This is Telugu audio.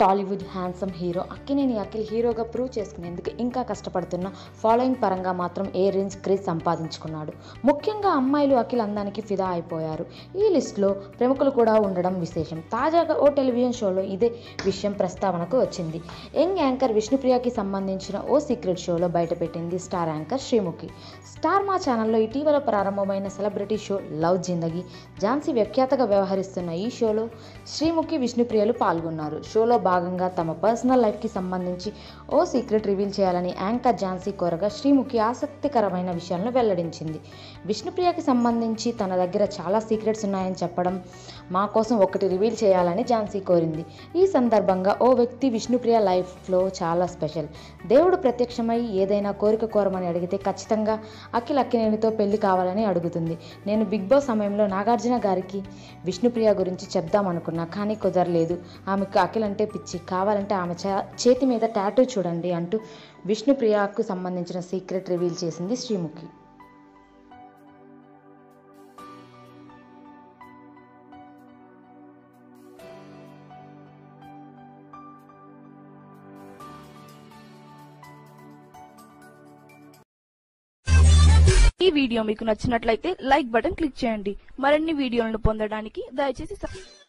టాలీవుడ్ హ్యాండ్సమ్ హీరో అక్కినేని అఖిల్ హీరోగా ప్రూవ్ చేసుకునేందుకు ఇంకా కష్టపడుతున్న ఫాలోయింగ్ పరంగా మాత్రం ఏ రేంజ్ క్రేజ్ సంపాదించుకున్నాడు ముఖ్యంగా అమ్మాయిలు అఖిల్ అందానికి ఫిదా అయిపోయారు ఈ లిస్టులో ప్రముఖులు కూడా ఉండడం విశేషం తాజాగా ఓ టెలివిజన్ షోలో ఇదే విషయం ప్రస్తావనకు వచ్చింది యంగ్ యాంకర్ విష్ణుప్రియకి సంబంధించిన ఓ సీక్రెట్ షోలో బయటపెట్టింది star anchor Sreemukhi star Maa ఛానల్లో ఇటీవల ప్రారంభమైన సెలబ్రిటీ షో లవ్ జిందగీ ఝాన్సీ వ్యాఖ్యాతగా వ్యవహరిస్తున్న ఈ షోలో శ్రీముఖి విష్ణుప్రియలు పాల్గొన్నారు షోలో భాగంగా తమ పర్సనల్ లైఫ్కి సంబంధించి ఓ సీక్రెట్ రివీల్ చేయాలని యాంకర్ ఝాన్సీ కోరగా శ్రీముఖి ఆసక్తికరమైన విషయాలను వెల్లడించింది విష్ణుప్రియకి సంబంధించి తన దగ్గర చాలా సీక్రెట్స్ ఉన్నాయని చెప్పడం మా కోసం ఒకటి రివీల్ చేయాలని ఝాన్సీ కోరింది ఈ సందర్భంగా ఓ వ్యక్తి విష్ణుప్రియ లైఫ్లో చాలా స్పెషల్ దేవుడు ప్రత్యక్షమై ఏదైనా కోరిక కోరమని అడిగితే ఖచ్చితంగా అఖిల్ అక్కినేనితో పెళ్లి కావాలని అడుగుతుంది నేను బిగ్ బాస్ సమయంలో నాగార్జున గారికి విష్ణుప్రియ గురించి చెప్దామనుకున్నా కానీ కుదరలేదు ఆమెకు అఖిల్ అంటే పిచ్చి కావాలంటే ఆమె చే- చేతి మీద టాటూ చూడండి అంటూ విష్ణుప్రియకు సంబంధించిన సీక్రెట్ రివీల్ చేసింది శ్రీముఖి ఈ వీడియో మీకు నచ్చినట్లయితే లైక్ బటన్ క్లిక్ చేయండి మరిన్ని వీడియోలను పొందడానికి దయచేసి సబ్